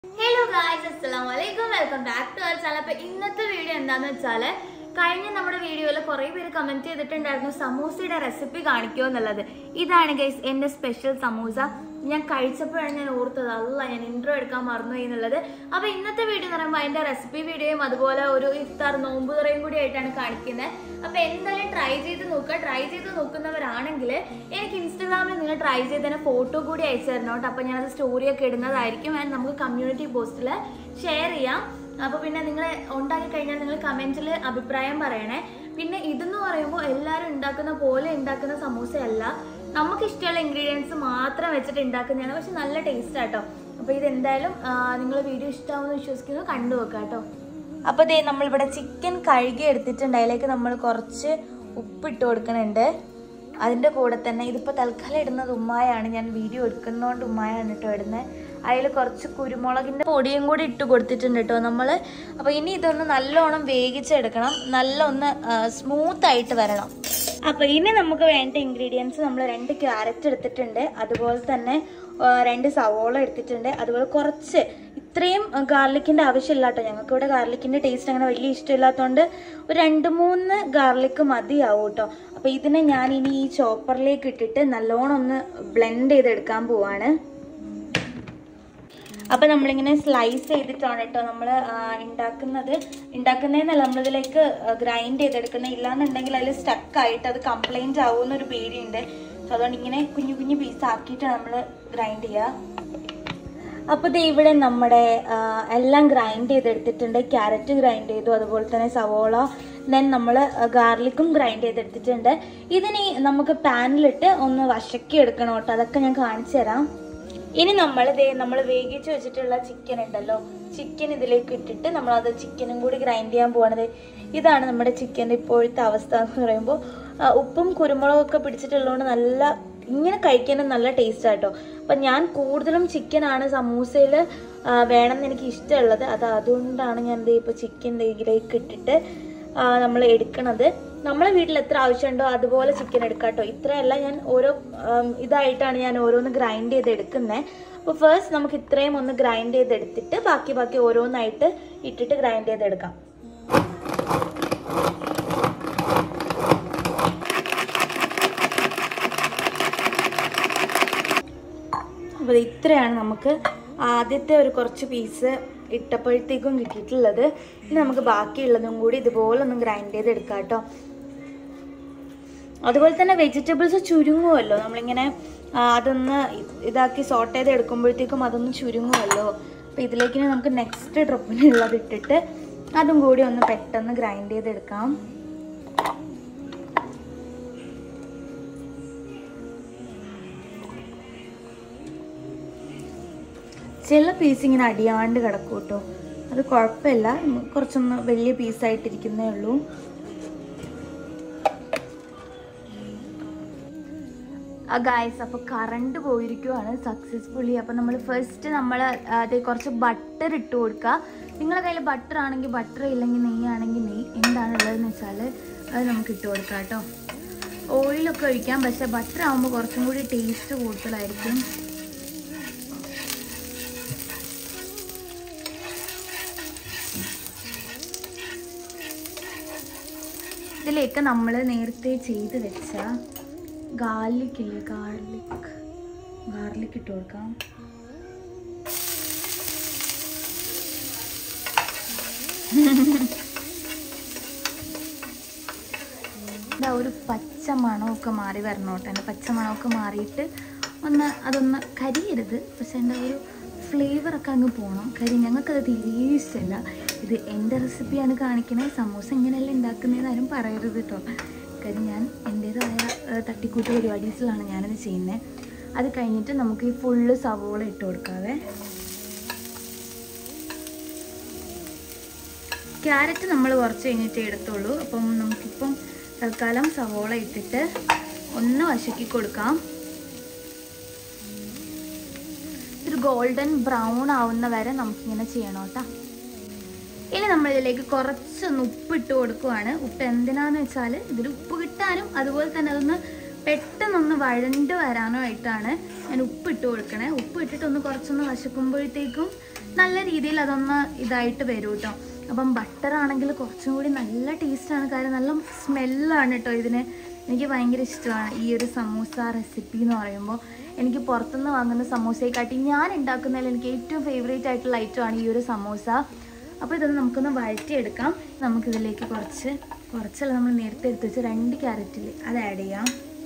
Guys അസ്സലാമു അലൈക്കും welcome back to our channel അപ്പൊ ഇന്നത്തെ വീഡിയോ എന്താന്ന് വെച്ചാല് കഴിഞ്ഞ നമ്മുടെ വീഡിയോയിൽ കുറെ പേര് കമന്റ് ചെയ്തിട്ടുണ്ടായിരുന്നു സമൂസയുടെ റെസിപ്പി കാണിക്കുമോ എന്നുള്ളത് ഇതാണ് ഗൈസ് എന്റെ സ്പെഷ്യൽ സമൂസ ഞാൻ കഴിച്ചപ്പോഴാണ് ഞാൻ ഓർത്തത് അല്ല ഞാൻ ഇൻട്രോ എടുക്കാൻ മറന്നുപോയി എന്നുള്ളത് അപ്പൊ ഇന്നത്തെ വീഡിയോ എന്ന് പറയുമ്പോൾ അതിന്റെ റെസിപ്പി വീഡിയോയും അതുപോലെ ഒരു ഇഫ്താർ നോമ്പ് തുറയും കൂടി ആയിട്ടാണ് കാണിക്കുന്നത് അപ്പൊ എന്തായാലും ട്രൈ ചെയ്ത് നോക്കുക ട്രൈ ചെയ്ത് നോക്കുന്നവരാണെങ്കിൽ എനിക്ക് ഇൻസ്റ്റാഗ്രാമിൽ നിങ്ങൾ ട്രൈ ചെയ്തതിന് ഫോട്ടോ കൂടി അയച്ചു തരണം കേട്ടോ അപ്പൊ ഞാനത് സ്റ്റോറി ഒക്കെ ഇടുന്നതായിരിക്കും ആൻഡ് നമുക്ക് കമ്മ്യൂണിറ്റി പോസ്റ്റിൽ ഷെയർ ചെയ്യാം അപ്പൊ പിന്നെ നിങ്ങൾ ഉണ്ടാക്കി കഴിഞ്ഞാൽ നിങ്ങൾ കമന്റിൽ അഭിപ്രായം പറയണേ പിന്നെ ഇതെന്ന് പറയുമ്പോൾ എല്ലാവരും ഉണ്ടാക്കുന്ന പോലെ ഉണ്ടാക്കുന്ന സമൂസയല്ല നമുക്ക് ഇഷ്ടമുള്ള ഇൻഗ്രീഡിയൻസ് മാത്രം വെച്ചിട്ട് ഉണ്ടാക്കുന്നതാണ് പക്ഷെ നല്ല ടേസ്റ്റ് ആട്ടോ അപ്പൊ ഇത് എന്തായാലും നിങ്ങൾ വീഡിയോ ഇഷ്ടമാവുമെന്ന് വിശ്വസിക്കുന്നു കണ്ടു നോക്കാം കേട്ടോ അപ്പോൾ ദേ നമ്മളിവിടെ ചിക്കൻ കഴുകി എടുത്തിട്ടുണ്ട് അതിലേക്ക് നമ്മൾ കുറച്ച് ഉപ്പിട്ട് കൊടുക്കുന്നുണ്ട് അതിൻ്റെ കൂടെ തന്നെ ഇതിപ്പോൾ തൽക്കാലം ഇടുന്നത് ഉമ്മായാണ് ഞാൻ വീഡിയോ എടുക്കുന്നതുകൊണ്ട് ഉമ്മായാണ് കേട്ടോ ഇടുന്നത് അതിൽ കുറച്ച് കുരുമുളകിൻ്റെ പൊടിയും കൂടി ഇട്ട് കൊടുത്തിട്ടുണ്ട് കേട്ടോ നമ്മൾ അപ്പോൾ ഇനി ഇതൊന്ന് നല്ലോണം വേവിച്ചെടുക്കണം നല്ല ഒന്ന് സ്മൂത്ത് ആയിട്ട് വരണം അപ്പോൾ ഇനി നമുക്ക് വേണ്ട ഇൻഗ്രീഡിയൻസ് നമ്മൾ രണ്ട് ക്യാരറ്റ് എടുത്തിട്ടുണ്ട് അതുപോലെ തന്നെ ആ, രണ്ട് സവോള എടുത്തിട്ടുണ്ട് അതുപോലെ കുറച്ച് ഇത്രയും ഗാർലിക്കിന്റെ ആവശ്യമില്ല കേട്ടോ ഞങ്ങൾക്ക് ഇവിടെ ഗാർലിക്കിന്റെ ടേസ്റ്റ് അങ്ങനെ വലിയ ഇഷ്ടമില്ലാത്തതുകൊണ്ട് ഒരു രണ്ട് മൂന്ന് ഗാർലിക്ക് മതിയാവും കേട്ടോ അപ്പൊ ഇതിനെ ഞാൻ ഇനി ഈ ചോപ്പറിലേക്ക് ഇട്ടിട്ട് നല്ലോണം ഒന്ന് ബ്ലെൻഡ് ചെയ്തെടുക്കാൻ പോവാണ് അപ്പൊ നമ്മളിങ്ങനെ സ്ലൈസ് ചെയ്തിട്ടാണ് കേട്ടോ നമ്മൾ ഉണ്ടാക്കുന്നത് ഉണ്ടാക്കുന്നതെന്നല്ല നമ്മളിതിലേക്ക് ഗ്രൈൻഡ് ചെയ്തെടുക്കുന്നത് ഇല്ലാന്നുണ്ടെങ്കിൽ അതിൽ സ്റ്റക്ക് ആയിട്ട് അത് കംപ്ലൈന്റ് ആവുന്ന ഒരു പേടിയുണ്ട് സോ അതുകൊണ്ട് ഇങ്ങനെ കുഞ്ഞു കുഞ്ഞു പീസ് ആക്കിയിട്ട് നമ്മൾ ഗ്രൈൻഡ് ചെയ്യുക അപ്പോൾ ദേ ഇവിടെ നമ്മുടെ ആ, എല്ലാം ഗ്രൈൻഡ് ചെയ്തെടുത്തിട്ടുണ്ട് ക്യാരറ്റ് ഗ്രൈൻഡ് ചെയ്തു അതുപോലെ തന്നെ സവോള ദെൻ നമ്മൾ ഗാർലിക്കും ഗ്രൈൻഡ് ചെയ്തെടുത്തിട്ടുണ്ട് ഇതിനി നമുക്ക് പാനിലിട്ട് ഒന്ന് വശക്കി എടുക്കണം കേട്ടോ അതൊക്കെ ഞാൻ കാണിച്ചു തരാം ഇനി നമ്മൾ ദേ നമ്മൾ വേവിച്ച് വെച്ചിട്ടുള്ള ചിക്കൻ ഉണ്ടല്ലോ ചിക്കൻ ഇതിലേക്ക് ഇട്ടിട്ട് നമ്മൾ അത് ചിക്കനും കൂടി ഗ്രൈൻഡ് ചെയ്യാൻ പോവാണത് ഇതാണ് നമ്മുടെ ചിക്കൻ്റെ ഇപ്പോഴത്തെ അവസ്ഥ എന്ന് പറയുമ്പോൾ ആ, ഉപ്പും കുരുമുളകും ഒക്കെ പിടിച്ചിട്ടുള്ളതുകൊണ്ട് നല്ല ഇങ്ങനെ കഴിക്കാനും നല്ല ടേസ്റ്റ് ആട്ടോ അപ്പം ഞാൻ കൂടുതലും ചിക്കനാണ് സമൂസയിൽ വേണമെന്ന് എനിക്ക് ഇഷ്ടമുള്ളത് അത് അതുകൊണ്ടാണ് ഞാൻ ദേ ഇപ്പോൾ ചിക്കൻ ഇതിലേക്ക് ഇട്ടിട്ട് നമ്മൾ എടുക്കണത് നമ്മളെ വീട്ടിൽ എത്ര ആവശ്യമുണ്ടോ അതുപോലെ ചിക്കൻ എടുക്കാം കേട്ടോ ഇത്രയല്ല ഞാൻ ഓരോ ആം, ഇതായിട്ടാണ് ഞാൻ ഓരോന്ന് ഗ്രൈൻഡ് ചെയ്ത് എടുക്കുന്നത് അപ്പോൾ ഫസ്റ്റ് നമുക്ക് ഇത്രയും ഒന്ന് ഗ്രൈൻഡ് ചെയ്തെടുത്തിട്ട് ബാക്കി ബാക്കി ഓരോന്നായിട്ട് ഇട്ടിട്ട് ഗ്രൈൻഡ് ചെയ്തെടുക്കാം അപ്പോൾ ഇത്രയാണ് നമുക്ക് ആദ്യത്തെ ഒരു കുറച്ച് പീസ് ഇട്ടപ്പോഴത്തേക്കും കിട്ടിയിട്ടുള്ളത് ഇനി നമുക്ക് ബാക്കിയുള്ളതും കൂടി ഇതുപോലെ ഒന്ന് ഗ്രൈൻഡ് ചെയ്ത് എടുക്കാം കേട്ടോ അതുപോലെ തന്നെ വെജിറ്റബിൾസ് ചുരുങ്ങുമല്ലോ നമ്മളിങ്ങനെ ആ, അതൊന്ന് ഇ- ഇതാക്കി സോട്ട് ചെയ്ത് എടുക്കുമ്പോഴത്തേക്കും അതൊന്ന് ചുരുങ്ങുമല്ലോ അപ്പോൾ ഇതിലേക്ക് ഇനി നമുക്ക് നെക്സ്റ്റ് ട്രിപ്പിനുള്ളത് ഇട്ടിട്ട് അതും കൂടി ഒന്ന് പെട്ടെന്ന് ഗ്രൈൻഡ് ചെയ്തെടുക്കാം ചില പീസ് ഇങ്ങനെ അടിയാണ്ട് കിടക്കും കേട്ടോ അത് കുഴപ്പമില്ല ഉം, കുറച്ചൊന്ന് വലിയ പീസായിട്ടിരിക്കുന്നേ ഉള്ളൂ ഗായ്സ് അപ്പോൾ കറണ്ട് പോയിരിക്കുവാണ് സക്സസ്ഫുള്ളി അപ്പോൾ നമ്മൾ ഫസ്റ്റ് നമ്മൾ അത് കുറച്ച് ബട്ടർ ഇട്ട് കൊടുക്കുക നിങ്ങളുടെ കയ്യിൽ ബട്ടർ ആണെങ്കിൽ ബട്ടർ ഇല്ലെങ്കിൽ നെയ്യ് ആണെങ്കിൽ നെയ്യ് എന്താണ് ഉള്ളതെന്ന് വെച്ചാൽ അത് നമുക്ക് ഇട്ട് കൊടുക്കാം കേട്ടോ ഓയിലൊക്കെ ഒഴിക്കാം പക്ഷേ ബട്ടർ ആകുമ്പോൾ കുറച്ചും കൂടി ടേസ്റ്റ് കൂടുതലായിരിക്കും ഇതിലേക്ക് നമ്മൾ നേരത്തെ ചെയ്ത് വെച്ച ഗാർലിക് ഇല്ലേ ഗാർലിക് ഗാർലിക് ഇട്ട് കൊടുക്കാം ഇതാ ഒരു പച്ച മണമൊക്കെ മാറി വരണം കേട്ടോ എൻ്റെ പച്ച മണമൊക്കെ മാറിയിട്ട് ഒന്ന് അതൊന്ന് കരിയരുത് പക്ഷെ എൻ്റെ ഒരു ഫ്ലേവറൊക്കെ അങ്ങ് പോകണം കാര്യം ഞങ്ങൾക്കത് തീരെ ഇഷ്ടമല്ല ഇത് എൻ്റെ റെസിപ്പിയാണ് കാണിക്കണേ സമൂസ ഇങ്ങനെയല്ല ഉണ്ടാക്കുന്നതെന്ന് ആരും പറയരുത് കേട്ടോ കാര്യം ഞാൻ എൻ്റേതായ ഏഹ്, തട്ടിക്കൂട്ട് പരിപാടീസിലാണ് ഞാനത് ചെയ്യുന്നത് അത് കഴിഞ്ഞിട്ട് നമുക്ക് ഈ ഫുള്ള് സവോള ഇട്ട് കൊടുക്കാവേ ക്യാരറ്റ് നമ്മൾ കുറച്ച് കഴിഞ്ഞിട്ടേ എടുത്തുള്ളൂ അപ്പം നമുക്കിപ്പം തൽക്കാലം സവോള ഇട്ടിട്ട് ഒന്ന് വശക്കി കൊടുക്കാം ഒരു ഗോൾഡൻ ബ്രൗൺ ആവുന്ന വരെ നമുക്കിങ്ങനെ ചെയ്യണം കേട്ടോ ഇനി നമ്മൾ ഇതിലേക്ക് കുറച്ചൊന്ന് ഉപ്പ് ഇട്ട് കൊടുക്കുവാണ് ഉപ്പ് എന്തിനാന്ന് വെച്ചാൽ ഇതിൽ ഉപ്പ് കിട്ടാനും അതുപോലെ തന്നെ അതൊന്ന് പെട്ടെന്നൊന്ന് വഴണ്ട് വരാനോ ആയിട്ടാണ് ഞാൻ ഉപ്പ് ഇട്ട് കൊടുക്കണേ ഉപ്പ് ഇട്ടിട്ട് ഒന്ന് കുറച്ചൊന്ന് വശക്കുമ്പോഴത്തേക്കും നല്ല രീതിയിൽ അതൊന്ന് ഇതായിട്ട് വരും കേട്ടോ അപ്പം ബട്ടർ ആണെങ്കിൽ കുറച്ചും കൂടി നല്ല ടേസ്റ്റാണ് കാര്യം നല്ല സ്മെല്ലാണ് കേട്ടോ ഇതിന് എനിക്ക് ഭയങ്കര ഇഷ്ടമാണ് ഈ ഒരു സമൂസ റെസിപ്പി എന്ന് പറയുമ്പോൾ എനിക്ക് പുറത്തുനിന്ന് വാങ്ങുന്ന സമൂസയെക്കാട്ടി ഞാൻ ഉണ്ടാക്കുന്നതിൽ എനിക്ക് ഏറ്റവും ഫേവറേറ്റ് ആയിട്ടുള്ള ഐറ്റമാണ് ഈ ഒരു സമൂസ അപ്പോൾ ഇതൊന്ന് നമുക്കൊന്ന് വഴറ്റിയെടുക്കാം നമുക്കിതിലേക്ക് കുറച്ച് കുറച്ചല്ല നമ്മൾ നേരത്തെ എടുത്ത് വെച്ച് രണ്ട് ക്യാരറ്റിൽ അത് ആഡ് ചെയ്യാം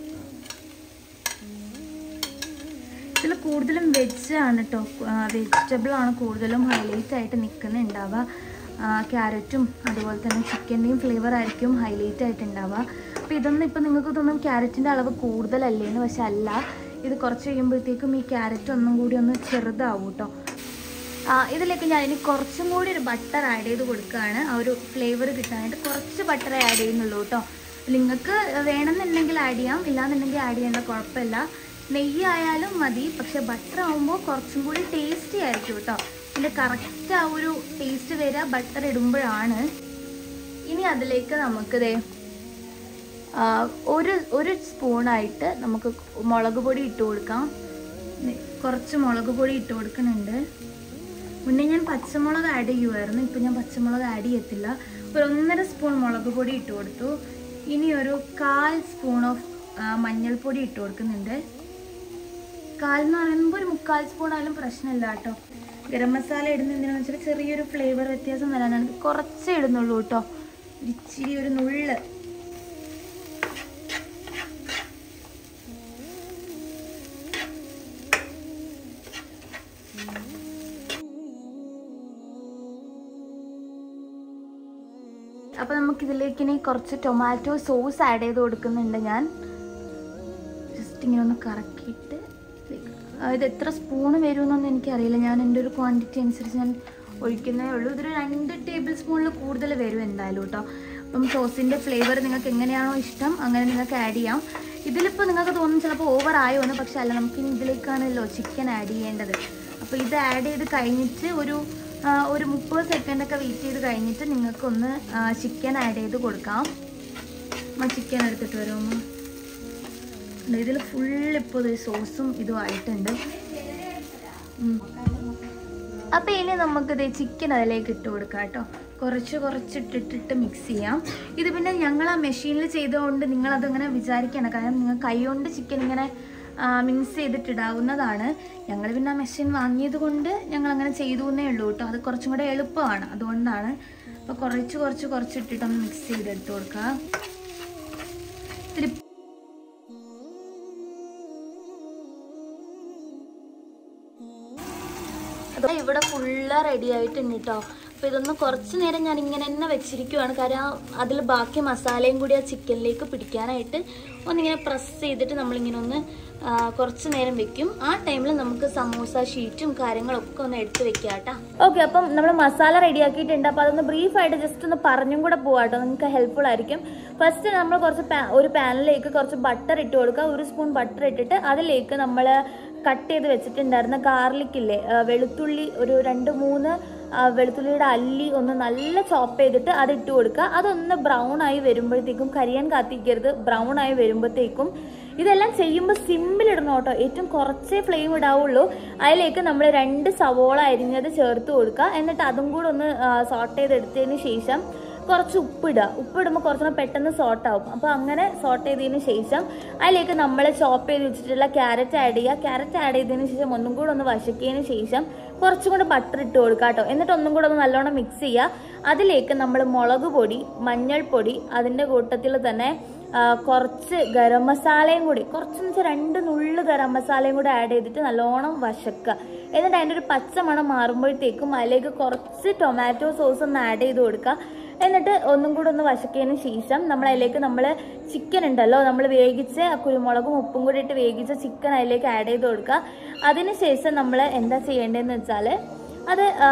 ഇതിൽ കൂടുതലും വെജ് ആണ് കേട്ടോ വെജിറ്റബിൾ ആണ് കൂടുതലും ഹൈലൈറ്റ് ആയിട്ട് നിൽക്കുന്നുണ്ടാവുക ക്യാരറ്റും അതുപോലെ തന്നെ ചിക്കൻ്റെയും ഫ്ലേവർ ആയിരിക്കും ഹൈലൈറ്റ് ആയിട്ട് ഉണ്ടാവുക അപ്പോൾ ഇതൊന്നും ഇപ്പോൾ നിങ്ങൾക്ക് തോന്നും ക്യാരറ്റിൻ്റെ അളവ് കൂടുതലല്ലേ എന്ന് പക്ഷെ അല്ല ഇത് കുറച്ച് കഴിയുമ്പോഴത്തേക്കും ഈ ക്യാരറ്റ് ഒന്നും കൂടി ഒന്ന് ചെറുതാവും കേട്ടോ ഇതിലേക്ക് ഞാൻ ഇനി കുറച്ചും കൂടി ഒരു ബട്ടർ ആഡ് ചെയ്ത് കൊടുക്കുകയാണ് ആ ഒരു ഫ്ലേവർ കിട്ടാനായിട്ട് കുറച്ച് ബട്ടർ ആഡ് ചെയ്യുന്നുള്ളൂ കേട്ടോ നിങ്ങൾക്ക് വേണമെന്നുണ്ടെങ്കിൽ ആഡ് ചെയ്യാം ഇല്ലാന്നുണ്ടെങ്കിൽ ആഡ് ചെയ്യേണ്ട കുഴപ്പമില്ല നെയ്യ് ആയാലും മതി പക്ഷെ ബട്ടർ ആകുമ്പോൾ കുറച്ചും കൂടി ടേസ്റ്റി ആയിരിക്കും കേട്ടോ ഇതിൻ്റെ കറക്റ്റ് ആ ഒരു ടേസ്റ്റ് വരിക ബട്ടർ ഇടുമ്പോഴാണ് ഇനി അതിലേക്ക് നമുക്കിതേ ആ, ഒരു ഒരു സ്പൂണായിട്ട് നമുക്ക് മുളക് പൊടി ഇട്ട് കൊടുക്കാം നി- കുറച്ച് മുളക് പൊടി ഇട്ട് കൊടുക്കുന്നുണ്ട് മുന്നേ ഞാൻ പച്ചമുളക് ആഡ് ചെയ്യുമായിരുന്നു ഇപ്പം ഞാൻ പച്ചമുളക് ആഡ് ചെയ്യത്തില്ല ഒരു ഒന്നര സ്പൂൺ മുളക് പൊടി ഇട്ട് കൊടുത്തു ഇനി ഒരു കാൽ സ്പൂൺ ഓഫ് മഞ്ഞൾപ്പൊടി ഇട്ട് കൊടുക്കുന്നുണ്ട് കാൽ എന്ന് പറയുമ്പോൾ ഒരു മുക്കാൽ സ്പൂൺ ആയാലും പ്രശ്നമില്ല കേട്ടോ ഗരം മസാല ഇടുന്ന എന്തിനാന്ന് വെച്ചാൽ ചെറിയൊരു ഫ്ലേവർ വ്യത്യാസം വരാനാണ് ഇത് കുറച്ചേ ഇടുന്നുള്ളൂ കേട്ടോ ഒരു ഇച്ചിരി ഒരു നുള്ള് അപ്പൊ നമുക്ക് ഇതിലേക്ക് ഇനി കുറച്ച് ടൊമാറ്റോ സോസ് ആഡ് ചെയ്ത് കൊടുക്കുന്നുണ്ട് ഞാൻ ജസ്റ്റ് ഇങ്ങനെ ഒന്ന് കറക്കിയിട്ട് ആ, ഇത് എത്ര സ്പൂണ് വരുമെന്നൊന്നും എനിക്കറിയില്ല ഞാൻ എൻ്റെ ഒരു ക്വാണ്ടിറ്റി അനുസരിച്ച് ഞാൻ ഒഴിക്കുന്നേ ഉള്ളൂ ഇതൊരു രണ്ട് ടേബിൾ സ്പൂണിൽ കൂടുതൽ വരും എന്തായാലും കേട്ടോ അപ്പം സോസിൻ്റെ ഫ്ലേവർ നിങ്ങൾക്ക് എങ്ങനെയാണോ ഇഷ്ടം അങ്ങനെ നിങ്ങൾക്ക് ആഡ് ചെയ്യാം ഇതിലിപ്പോൾ നിങ്ങൾക്ക് തോന്നും ചിലപ്പോൾ ഓവർ ആയോ എന്ന് പക്ഷെ അല്ല നമുക്കിനി ഇതിലേക്കാണല്ലോ ചിക്കൻ ആഡ് ചെയ്യേണ്ടത് അപ്പോൾ ഇത് ആഡ് ചെയ്ത് കഴിഞ്ഞിട്ട് ഒരു ആ, ഒരു മുപ്പത് സെക്കൻഡൊക്കെ വെയിറ്റ് ചെയ്ത് കഴിഞ്ഞിട്ട് നിങ്ങൾക്കൊന്ന് ചിക്കൻ ആഡ് ചെയ്ത് കൊടുക്കാം ചിക്കൻ എടുത്തിട്ട് വരുമോ ഇതിൽ ഫുൾ ഇപ്പോൾ ഇത് സോസും ഇതും ആയിട്ടുണ്ട് ഉം. അപ്പൊ ഇനി നമുക്കിത് ചിക്കൻ അതിലേക്ക് ഇട്ട് കൊടുക്കാം കേട്ടോ കുറച്ച് കുറച്ച് ഇട്ടിട്ടിട്ട് മിക്സ് ചെയ്യാം ഇത് പിന്നെ ഞങ്ങൾ ആ മെഷീനിൽ ചെയ്തുകൊണ്ട് നിങ്ങൾ അതങ്ങനെ വിചാരിക്കണം കാരണം നിങ്ങൾ കൈ കൊണ്ട് ചിക്കൻ ഇങ്ങനെ മിക്സ് ചെയ്തിട്ടിടാവുന്നതാണ് ഞങ്ങൾ പിന്നെ ആ മെഷീൻ വാങ്ങിയത് കൊണ്ട് ഞങ്ങൾ അങ്ങനെ ചെയ്തു എന്നേ ഉള്ളൂ കേട്ടോ അത് കുറച്ചും കൂടെ എളുപ്പമാണ് അതുകൊണ്ടാണ് അപ്പോൾ കുറച്ച് കുറച്ച് കുറച്ച് ഇട്ടിട്ടൊന്ന് മിക്സ് ചെയ്തെടുത്ത് കൊടുക്കുക ഇത്തിരി അത് ഇവിടെ ഫുള്ള് റെഡി ആയിട്ടുണ്ട് കേട്ടോ അപ്പോൾ ഇതൊന്ന് കുറച്ച് നേരം ഞാൻ ഇങ്ങനെ തന്നെ വെച്ചിരിക്കുവാണ് കാരണം അതിൽ ബാക്കി മസാലയും കൂടി ആ ചിക്കനിലേക്ക് പിടിക്കാനായിട്ട് ഒന്നിങ്ങനെ പ്രസ് ചെയ്തിട്ട് നമ്മളിങ്ങനെ ഒന്ന് ആ, കുറച്ച് നേരം വെക്കും ആ ടൈമിൽ നമുക്ക് സമൂസ ഷീറ്റും കാര്യങ്ങളൊക്കെ ഒന്ന് എടുത്ത് വെക്കാം കേട്ടോ ഓക്കെ അപ്പം നമ്മൾ മസാല റെഡി ആക്കിയിട്ടുണ്ട് അപ്പോൾ അതൊന്ന് ബ്രീഫായിട്ട് ജസ്റ്റ് ഒന്ന് പറഞ്ഞും കൂടെ പോവാട്ടോ നിങ്ങൾക്ക് ഹെൽപ്ഫുൾ ആയിരിക്കും ഫസ്റ്റ് നമ്മൾ കുറച്ച് പാ- ഒരു പാനിലേക്ക് കുറച്ച് ബട്ടർ ഇട്ട് കൊടുക്കുക ഒരു സ്പൂൺ ബട്ടർ ഇട്ടിട്ട് അതിലേക്ക് നമ്മൾ കട്ട് ചെയ്ത് വെച്ചിട്ടുണ്ടായിരുന്ന ഗാർലിക് ഇല്ലേ ആ, വെളുത്തുള്ളി ഒരു രണ്ട് മൂന്ന് ആ, വെളുത്തുള്ളിയുടെ അല്ലി ഒന്ന് നല്ല ചോപ്പ് ചെയ്തിട്ട് അത് ഇട്ട് കൊടുക്കുക അതൊന്ന് ബ്രൗൺ ആയി വരുമ്പോഴത്തേക്കും കരിയാൻ കാത്തിക്കരുത് ബ്രൗൺ ആയി വരുമ്പോഴത്തേക്കും ഇതെല്ലാം ചെയ്യുമ്പോൾ സിമ്പിൾ ഇടണം കേട്ടോ ഏറ്റവും കുറച്ചേ ഫ്ലെയിം ഇടാവുള്ളൂ അതിലേക്ക് നമ്മൾ രണ്ട് സവോള അരിഞ്ഞത് ചേർത്ത് കൊടുക്കുക എന്നിട്ട് അതും കൂടെ ഒന്ന് സോട്ട് ചെയ്തെടുത്തതിന് ശേഷം കുറച്ച് ഉപ്പിടുക ഉപ്പിടുമ്പോൾ കുറച്ചുകൂടെ പെട്ടെന്ന് സോട്ട് ആവും അപ്പോൾ അങ്ങനെ സോട്ട് ചെയ്തതിന് ശേഷം അതിലേക്ക് നമ്മൾ ചോപ്പ് ചെയ്ത് വെച്ചിട്ടുള്ള ക്യാരറ്റ് ആഡ് ചെയ്യുക ക്യാരറ്റ് ആഡ് ചെയ്തതിന് ശേഷം ഒന്നും കൂടെ ഒന്ന് വശക്കിയതിന് ശേഷം കുറച്ചും കൂടെ ബട്ടർ ഇട്ട് കൊടുക്കുക കേട്ടോ എന്നിട്ട് ഒന്നും കൂടെ ഒന്ന് നല്ലോണം മിക്സ് ചെയ്യുക അതിലേക്ക് നമ്മൾ മുളക് പൊടി മഞ്ഞൾപ്പൊടി അതിൻ്റെ കൂട്ടത്തിൽ തന്നെ ആ, കുറച്ച് ഗരം മസാലയും കൂടി കുറച്ചെന്ന് വെച്ചാൽ രണ്ട് നുള്ളു ഗരം മസാലയും കൂടി ആഡ് ചെയ്തിട്ട് നല്ലോണം വശക്കുക എന്നിട്ട് അതിൻ്റെ ഒരു പച്ച മണം മാറുമ്പോഴത്തേക്കും അതിലേക്ക് കുറച്ച് ടൊമാറ്റോ സോസ് ഒന്ന് ആഡ് ചെയ്ത് കൊടുക്കുക എന്നിട്ട് ഒന്നും കൂടെ ഒന്ന് വശക്കിയതിന് ശേഷം നമ്മൾ അതിലേക്ക് നമ്മൾ ചിക്കൻ ഉണ്ടല്ലോ നമ്മൾ വേവിച്ച് ആ കുരുമുളകും ഉപ്പും കൂടി ഇട്ട് വേവിച്ച ചിക്കൻ അതിലേക്ക് ആഡ് ചെയ്ത് കൊടുക്കുക അതിന് ശേഷം നമ്മൾ എന്താ ചെയ്യേണ്ടതെന്ന് വെച്ചാൽ അത് ആ,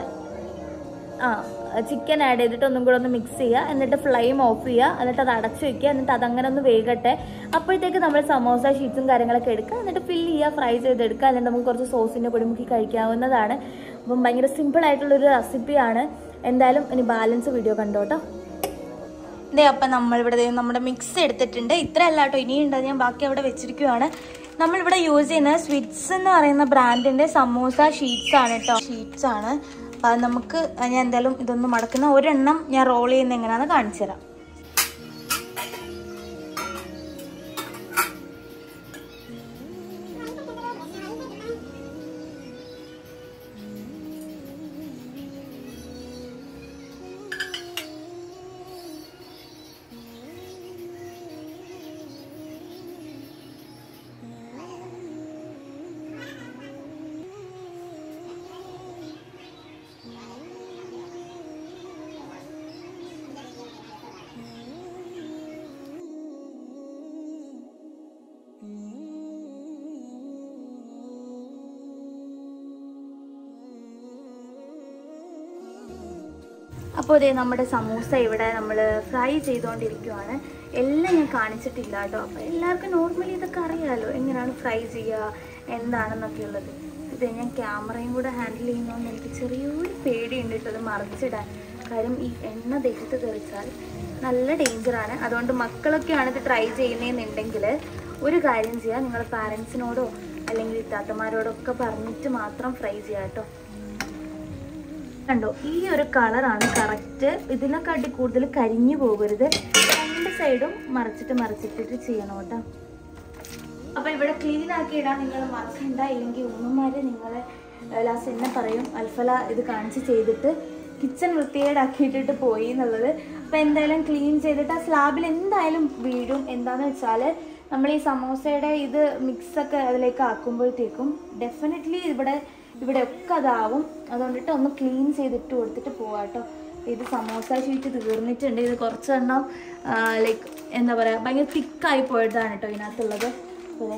ആ ചിക്കൻ ആഡ് ചെയ്തിട്ട് ഒന്നും കൂടെ ഒന്ന് മിക്സ് ചെയ്യുക എന്നിട്ട് ഫ്ലെയിം ഓഫ് ചെയ്യുക എന്നിട്ട് അത് അടച്ചു വെക്കുക എന്നിട്ട് അതങ്ങനെ ഒന്ന് വേകട്ടെ അപ്പോഴത്തേക്ക് നമ്മൾ സമോസ ഷീറ്റ്സും കാര്യങ്ങളൊക്കെ എടുക്കുക എന്നിട്ട് ഫില്ല് ചെയ്യുക ഫ്രൈ ചെയ്തെടുക്കുക എന്നിട്ട് നമുക്ക് കുറച്ച് സോസിൻ്റെ പൊടി മുക്കി കഴിക്കാവുന്നതാണ് അപ്പം ഭയങ്കര സിമ്പിൾ ആയിട്ടുള്ളൊരു റെസിപ്പിയാണ് എന്തായാലും ഇനി ബാലൻസ് വീഡിയോ കണ്ടോട്ടോ ദേ അപ്പം നമ്മളിവിടെ ദേ നമ്മുടെ മിക്സ് എടുത്തിട്ടുണ്ട് ഇത്ര അല്ല കേട്ടോ ഇനിയുണ്ട് അത് ഞാൻ ബാക്കി അവിടെ വെച്ചിരിക്കുവാണ് നമ്മളിവിടെ യൂസ് ചെയ്യുന്നത് സ്വിറ്റ്സ് എന്ന് പറയുന്ന ബ്രാൻഡിന്റെ സമൂസ ഷീറ്റ്സ് ആണ് കേട്ടോ ഷീറ്റ്സ് ആണ് അപ്പൊ അത് നമുക്ക് ഞാൻ എന്തായാലും ഇതൊന്ന് മടക്കുന്ന ഒരെണ്ണം ഞാൻ റോൾ ചെയ്യുന്ന എങ്ങനെയാണെന്ന് കാണിച്ചു തരാം അപ്പോൾ ഇതേ നമ്മുടെ സമൂസ ഇവിടെ നമ്മൾ ഫ്രൈ ചെയ്തുകൊണ്ടിരിക്കുവാണ് എല്ലാം ഞാൻ കാണിച്ചിട്ടില്ല കേട്ടോ അപ്പോൾ എല്ലാവർക്കും നോർമലി ഇതൊക്കെ അറിയാമല്ലോ എങ്ങനെയാണ് ഫ്രൈ ചെയ്യുക എന്താണെന്നൊക്കെ ഉള്ളത് ഇത് ഞാൻ ക്യാമറയും കൂടെ ഹാൻഡിൽ ചെയ്യുന്നതുകൊണ്ട് എനിക്ക് ചെറിയൊരു പേടിയുണ്ട് കേട്ടോ അത് മറിച്ചിടാൻ കാര്യം ഈ എണ്ണ ദേഹത്ത് തെറിച്ചാൽ നല്ല ഡേഞ്ചറാണ് അതുകൊണ്ട് മക്കളൊക്കെയാണ് ഇത് ട്രൈ ചെയ്യുന്നതെന്നുണ്ടെങ്കിൽ ഒരു കാര്യം ചെയ്യുക നിങ്ങൾ പാരൻസിനോടോ അല്ലെങ്കിൽ ഇത്താത്തമാരോടോ ഒക്കെ പറഞ്ഞിട്ട് മാത്രം ഫ്രൈ ചെയ്യുക കേട്ടോ കണ്ടോ ഈ ഒരു കളറാണ് കറക്റ്റ് ഇതിനൊക്കെ അടി കൂടുതൽ കരിഞ്ഞു പോകരുത് രണ്ട് സൈഡും മറിച്ചിട്ട് മറിച്ചിട്ടിട്ട് ചെയ്യണം കേട്ടോ അപ്പൊ ഇവിടെ ക്ലീൻ ആക്കി ഇടാൻ നിങ്ങൾ മറക്കണ്ട ഇല്ലെങ്കിൽ ഉമ്മമാര് നിങ്ങളെ ലാസ്റ്റ് എന്നെ പറയും അൽഫല ഇത് കാണിച്ച് ചെയ്തിട്ട് കിച്ചൺ വൃത്തികേടാക്കിയിട്ടിട്ട് പോയി എന്നുള്ളത് അപ്പൊ എന്തായാലും ക്ലീൻ ചെയ്തിട്ട് ആ സ്ലാബിൽ എന്തായാലും വീഴും എന്താന്ന് വെച്ചാല് നമ്മൾ ഈ സമോസയുടെ ഇത് മിക്സ് ഒക്കെ അതിലേക്ക് ആക്കുമ്പോഴത്തേക്കും ഡെഫിനറ്റ്ലി ഇവിടെ ഇവിടെ ഒക്കെ അതാവും അതുകൊണ്ടിട്ട് ഒന്ന് ക്ലീൻ ചെയ്തിട്ട് കൊടുത്തിട്ട് പോവാട്ടോ ഇത് സമോസ ഷീറ്റ് തീർന്നിട്ടുണ്ട് ഇത് കുറച്ചെണ്ണം ലൈക്ക് എന്താ പറയുക ഭയങ്കര തിക്കായി പോയതാണ് കേട്ടോ ഇതിനകത്തുള്ളത് അപ്പോൾ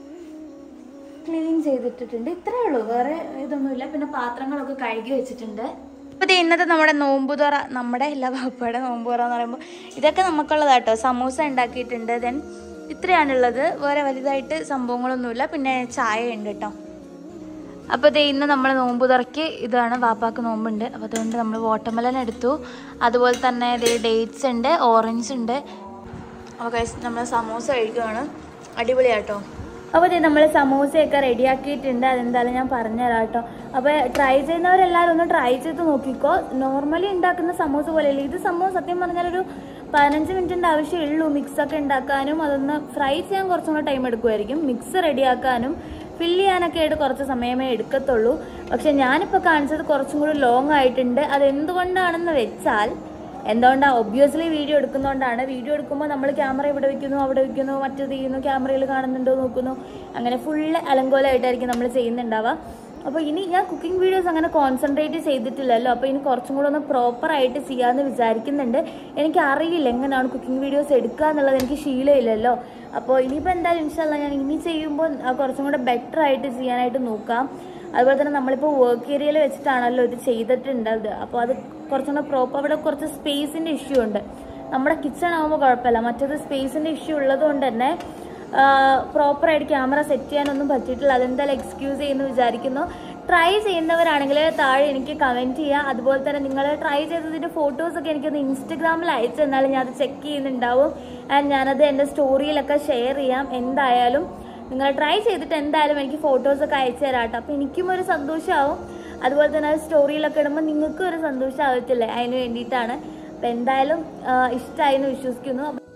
ക്ലീൻ ചെയ്തിട്ടിട്ടുണ്ട് ഇത്രയേ ഉള്ളൂ വേറെ ഇതൊന്നുമില്ല പിന്നെ പാത്രങ്ങളൊക്കെ കഴുകി വെച്ചിട്ടുണ്ട് അപ്പോൾ ഇത് ഇന്നത്തെ നമ്മുടെ നോമ്പുതുറ നമ്മുടെ എല്ലാ വാപ്പയുടെ നോമ്പുതുറ എന്ന് പറയുമ്പോൾ ഇതൊക്കെ നമുക്കുള്ളതാട്ടോ സമൂസ ഉണ്ടാക്കിയിട്ടുണ്ട് ദെൻ ഇത്രയാണുള്ളത് വേറെ വലുതായിട്ട് സംഭവങ്ങളൊന്നുമില്ല പിന്നെ ചായ ഉണ്ട് കേട്ടോ അപ്പോൾ ഇത് ഇന്ന് നമ്മൾ നോമ്പ് തുറക്കി ഇതാണ് വാപ്പാക്ക് നോമ്പുണ്ട് അപ്പോൾ അതുകൊണ്ട് നമ്മൾ വാട്ടർമെലൻ എടുത്തു അതുപോലെ തന്നെ ഇത് ഡേറ്റ്സ് ഉണ്ട് ഓറഞ്ച് ഉണ്ട് അപ്പോൾ കഴിച്ച് നമ്മൾ സമൂസ കഴിക്കുകയാണ് അടിപൊളിയാട്ടോ അപ്പോൾ ഇത് നമ്മൾ സമൂസയൊക്കെ റെഡിയാക്കിയിട്ടുണ്ട് അതെന്തായാലും ഞാൻ പറഞ്ഞുതരാം കേട്ടോ അപ്പോൾ ട്രൈ ചെയ്യുന്നവരെല്ലാവരും ഒന്ന് ട്രൈ ചെയ്ത് നോക്കിക്കോ നോർമലി ഉണ്ടാക്കുന്ന സമൂസ പോലെയല്ല ഇത് സംഭവം സത്യം പറഞ്ഞാൽ ഒരു പതിനഞ്ച് മിനിറ്റിൻ്റെ ആവശ്യമേ ഉള്ളൂ മിക്സൊക്കെ ഉണ്ടാക്കാനും അതൊന്ന് ഫ്രൈ ചെയ്യാൻ കുറച്ചും കൂടെ ടൈം എടുക്കുമായിരിക്കും മിക്സ് റെഡിയാക്കാനും ഫില്ല് ചെയ്യാനൊക്കെ ആയിട്ട് കുറച്ച് സമയമേ എടുക്കത്തുള്ളൂ പക്ഷെ ഞാനിപ്പോൾ കാണിച്ചത് കുറച്ചും കൂടി ലോങ് ആയിട്ടുണ്ട് അത് എന്തുകൊണ്ടാണെന്ന് വെച്ചാൽ എന്തുകൊണ്ടാണ് ഒബ്വിയസ്ലി വീഡിയോ എടുക്കുന്നതുകൊണ്ടാണ് വീഡിയോ എടുക്കുമ്പോൾ നമ്മൾ ക്യാമറ ഇവിടെ വെക്കുന്നു അവിടെ വെക്കുന്നു മറ്റേത് ചെയ്യുന്നു ക്യാമറയിൽ കാണുന്നുണ്ടോ നോക്കുന്നു അങ്ങനെ ഫുള്ള് അലങ്കോലമായിട്ടായിരിക്കും നമ്മൾ ചെയ്യുന്നുണ്ടാവുക അപ്പോൾ ഇനി ഞാൻ കുക്കിംഗ് വീഡിയോസ് അങ്ങനെ കോൺസെൻട്രേറ്റ് ചെയ്തിട്ടില്ലല്ലോ അപ്പോൾ ഇനി കുറച്ചും കൂടെ ഒന്ന് പ്രോപ്പറായിട്ട് ചെയ്യാമെന്ന് വിചാരിക്കുന്നുണ്ട് എനിക്ക് അറിയില്ല എങ്ങനെയാണ് കുക്കിംഗ് വീഡിയോസ് എടുക്കുക എന്നുള്ളത് എനിക്ക് ശീലമില്ലല്ലോ അപ്പോൾ ഇനിയിപ്പോൾ എന്തായാലും ഇൻഷാല്ല ഞാൻ ഇനി ചെയ്യുമ്പോൾ ആ, കുറച്ചും കൂടെ ബെറ്റർ ആയിട്ട് ചെയ്യാനായിട്ട് നോക്കാം അതുപോലെ തന്നെ നമ്മളിപ്പോൾ വർക്ക് ഏരിയയിൽ വെച്ചിട്ടാണല്ലോ ഇത് ചെയ്തിട്ടുണ്ടത് അപ്പോൾ അത് കുറച്ചും കൂടെ പ്രോപ്പർ അവിടെ കുറച്ച് സ്പേസിൻ്റെ ഇഷ്യൂ ഉണ്ട് നമ്മുടെ കിച്ചൺ ആകുമ്പോൾ കുഴപ്പമില്ല മറ്റേത് സ്പേസിൻ്റെ ഇഷ്യൂ ഉള്ളത് കൊണ്ട് തന്നെ പ്രോപ്പറായിട്ട് ക്യാമറ സെറ്റ് ചെയ്യാനൊന്നും പറ്റിയിട്ടില്ല അതെന്തായാലും എക്സ്ക്യൂസ് ചെയ്യുന്നു വിചാരിക്കുന്നു ട്രൈ ചെയ്യുന്നവരാണെങ്കിൽ താഴെ എനിക്ക് കമൻറ്റ് ചെയ്യുക അതുപോലെ തന്നെ നിങ്ങൾ ട്രൈ ചെയ്തതിൻ്റെ ഫോട്ടോസൊക്കെ എനിക്കൊന്ന് ഇൻസ്റ്റഗ്രാമിൽ അയച്ചു തന്നാലും ഞാൻ അത് ചെക്ക് ചെയ്യുന്നുണ്ടാവും ആൻഡ് ഞാനത് എൻ്റെ സ്റ്റോറിയിലൊക്കെ ഷെയർ ചെയ്യാം എന്തായാലും നിങ്ങൾ ട്രൈ ചെയ്തിട്ട് എന്തായാലും എനിക്ക് ഫോട്ടോസൊക്കെ അയച്ചു തരാം കേട്ടോ അപ്പോൾ എനിക്കും ഒരു സന്തോഷമാവും അതുപോലെ തന്നെ അത് സ്റ്റോറിയിലൊക്കെ ഇടുമ്പോൾ നിങ്ങൾക്കും ഒരു സന്തോഷമാവത്തില്ലേ അതിന് വേണ്ടിയിട്ടാണ് അപ്പോൾ എന്തായാലും ഇഷ്ടമായി എന്ന് വിശ്വസിക്കുന്നു